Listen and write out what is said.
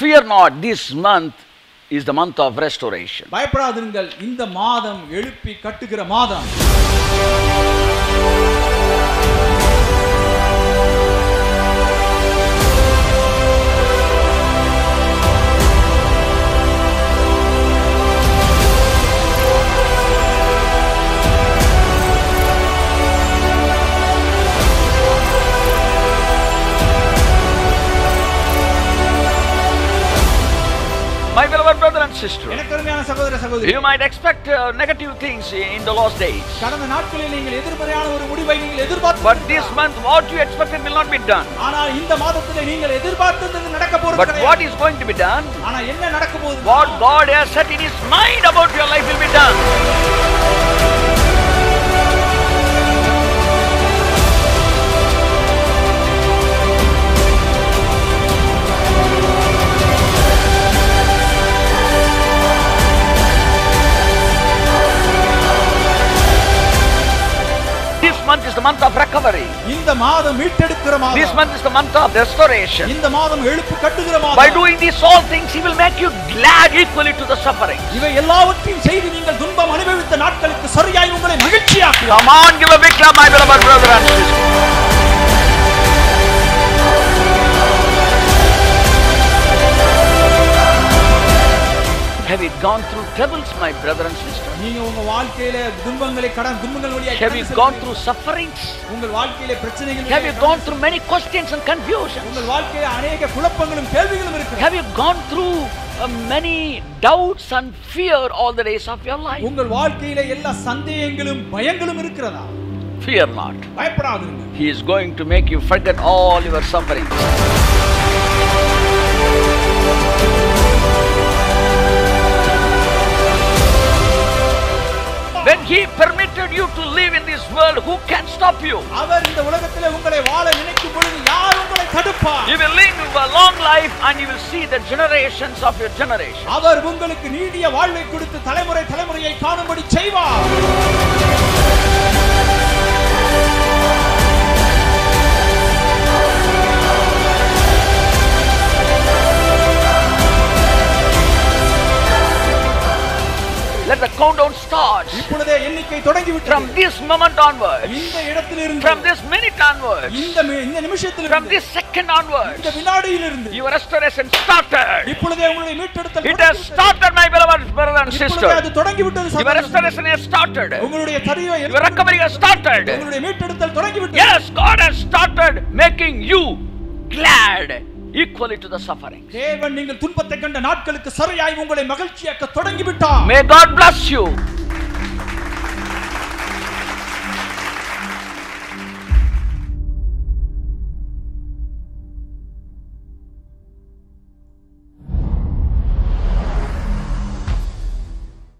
Fear not, this month is the month of restoration. பயப்படாதிருங்கள் இந்த மாதம் எழுப்பி கட்டுகிற மாதம் My beloved brother and sister, எனக்கு அருமையான சகோதர சகோதரி you might expect uh, negative things in the last days. கடந்த நாட்களில் நீங்கள் எதிர்மறையான ஒரு முடிவை நீங்கள் எதிர்பார்த்து But this month, what you expected will not be done. ஆனால் இந்த மாதத்திலே நீங்கள் எதிர்பார்த்தது நடக்க போறது But what கிடையாது. is going to be done, ஆனா என்ன நடக்க போகுது what God has set in His mind about your life will be done. This month is the month of recovery. இந்த மாதம் மீட்டெடுக்கிற This மாதம் month is the month of restoration. இந்த மாதம் எழுப்பு கட்டுகிற By மாதம் doing these all things, He will make you glad equally to the suffering. இவை எல்லாவற்றையும் செய்து நீங்கள் துன்பம் அனுபவித்த நாட்களுக்கு சரியாய் உங்களை மகிழ்ச்சியாக்குவார் Come on, give a big clap, my beloved brother and sister. Have you gone through troubles, my brother and sister? நீங்க உங்க வாழ்க்கையில துன்பங்களை கடன் துன்பங்கள் வழியாக Have you கடந்து gone செல்லுங்கள். through sufferings? உங்கள் வாழ்க்கையில பிரச்சனைகள் Have you வழியாக gone through many questions and confusions? உங்கள் வாழ்க்கையில அநேக குழப்பங்களும் கேள்விகளும் இருக்கு Have you gone through uh, many doubts and fear all the days of your life? உங்கள் வாழ்க்கையில எல்லா சந்தேகங்களும் பயங்களும் இருக்கிறதா Fear not. பயப்படாதீங்க He is going to make you forget all your sufferings. When He permitted you to live in this world, who can stop you? அவர் இந்த உலகத்திலே உங்களை வாழ நினைக்கும் பொழுது யார் உங்களை தடுப்பார் You will live a long life and you will see the generations of your generation. அவர் உங்களுக்கு நீடிய வாழ்வை கொடுத்து தலைமுறை தலைமுறையை காணும்படி செய்வார் Let the countdown start இப்பொழுதே எண்ணிக்கை தொடங்கிவிட்டது from this moment onwards, இந்த இடத்திலிருந்து from this minute onwards, இந்த மி- இந்த from நிமிஷத்திலிருந்து this second இந்த onwards. வினாடியிலிருந்து Your restoration started. இப்பொழுதே உங்களுடைய மீட்டெடுத்தல் It has தொடங்கிவிட்டது. started, my beloved brother and இப்பொழுதே sister. அது தொடங்கிவிட்டது Your சகோதர restoration has started. உங்களுடைய தரிவை Your recovery has started. உங்களுடைய மீட்டெடுத்தல் தொடங்கிவிட்டது Yes, God has started making you glad equally to the suffering. தேவன் நீங்கள் துன்பத்தை கண்ட நாட்களுக்கு சரியாய் உங்களை மகிழ்ச்சியாக்க தொடங்கிவிட்டார் May God bless you.